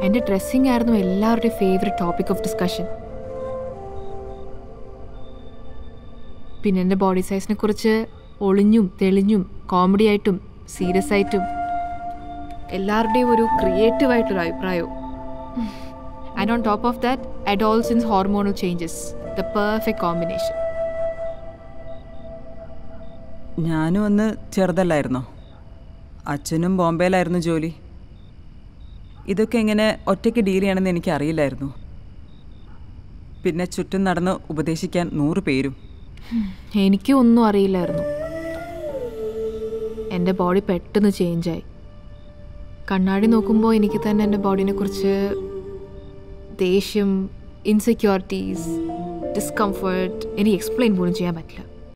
എൻ്റെ ഡ്രസ്സിങ് ആയിരുന്നു എല്ലാവരുടെയും ഫേവററ്റ് ടോപ്പിക് ഓഫ് ഡിസ്കഷൻ പിന്നെ എൻ്റെ ബോഡി സൈസിനെ കുറിച്ച് ഒളിഞ്ഞും തെളിഞ്ഞും കോമഡി ആയിട്ടും സീരിയസ് ആയിട്ടും എല്ലാവരുടെയും ഒരു ക്രിയേറ്റീവ് ആയിട്ടൊരു അഭിപ്രായവും and on top of that adolescence hormonal changes the perfect combination ഞാനും അന്ന് ചെറുതല്ലായിരുന്നോ അച്ഛനും ബോംബെയിലായിരുന്നു ജോലി ഇതൊക്കെ എങ്ങനെ ഒറ്റയ്ക്ക് ഡീൽ ചെയ്യണമെന്ന് എനിക്കറിയില്ലായിരുന്നു പിന്നെ ചുറ്റും നടന്ന് ഉപദേശിക്കാൻ നൂറ് പേരും എനിക്കും ഒന്നും അറിയില്ലായിരുന്നു എൻ്റെ ബോഡി പെട്ടെന്ന് ചേഞ്ചായി കണ്ണാടി നോക്കുമ്പോൾ എനിക്ക് തന്നെ എൻ്റെ ബോഡീനെ കുറിച്ച് ദേഷ്യം ഇൻസെക്യൂരിറ്റീസ് ഡിസ്കംഫർട്ട് എനിക്ക് എക്സ്പ്ലെയിൻ പോലും ചെയ്യാൻ പറ്റില്ല